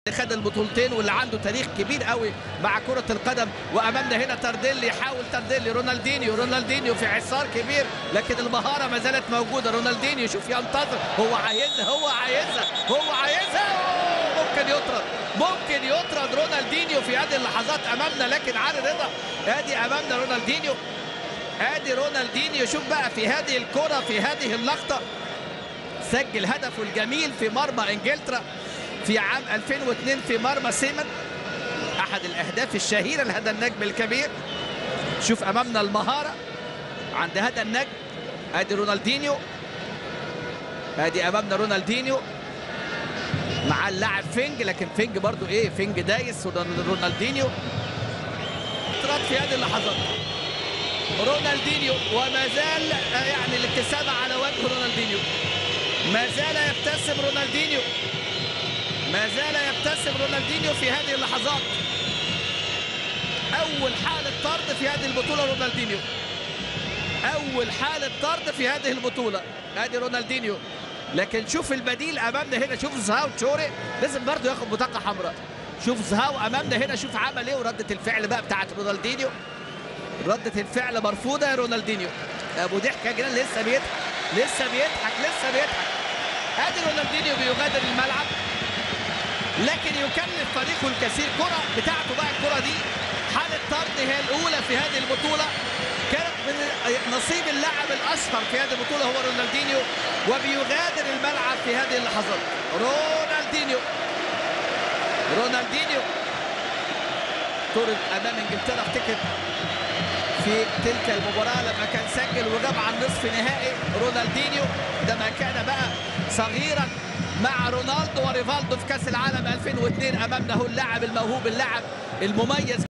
اللي خد البطولتين واللي عنده تاريخ كبير قوي مع كرة القدم وأمامنا هنا تارديلي يحاول تارديلي رونالدينيو رونالدينيو في عصار كبير لكن المهارة ما زالت موجودة رونالدينيو شوف ينتظر هو عايزها هو عايزها هو عايزها أوه، ممكن يطرد ممكن يطرد رونالدينيو في هذه اللحظات أمامنا لكن علي رضا ادي أمامنا رونالدينيو ادي رونالدينيو شوف بقى في هذه الكرة في هذه اللقطة سجل هدفه الجميل في مرمى انجلترا في عام 2002 في مرمى سيمن احد الاهداف الشهيره لهذا النجم الكبير شوف امامنا المهاره عند هذا النجم ادي رونالدينيو ادي امامنا رونالدينيو مع اللاعب فينج لكن فينج برضو ايه فينج دايس رونالدينيو اطراد في هذه اللحظات رونالدينيو وما زال آه، يعني الابتسامه على وجه رونالدينيو ما زال يبتسم رونالدينيو ما زال يبتسم رونالدينيو في هذه اللحظات اول حاله طرد في هذه البطوله رونالدينيو اول حاله طرد في هذه البطوله ادي رونالدينيو لكن شوف البديل امامنا هنا شوف زهاو تشوري لازم برضه ياخد بطاقه حمراء شوف زهاو امامنا هنا شوف عمل ايه ورده الفعل بقى بتاعت رونالدينيو ردة الفعل مرفوضة يا رونالدينيو ابو ضحك يا جيران لسه بيضحك لسه بيضحك لسه بيضحك ادي رونالدينيو بيغادر الملعب لكن يكلف فريقه الكثير كرة بتاعته بقى الكرة دي حالة طرد هي الأولى في هذه البطولة كانت من نصيب اللاعب الأشهر في هذه البطولة هو رونالدينيو وبيغادر الملعب في هذه اللحظات رونالدينيو رونالدينيو طرد أمام إنجلترا افتكر في تلك المباراة لما كان سجل وجاب عن نصف نهائي رونالدينيو ده ما كان بقى صغيرا مع رونالدو وريفالدو في كأس العالم 2002 أمامنا هو اللاعب الموهوب اللاعب المميز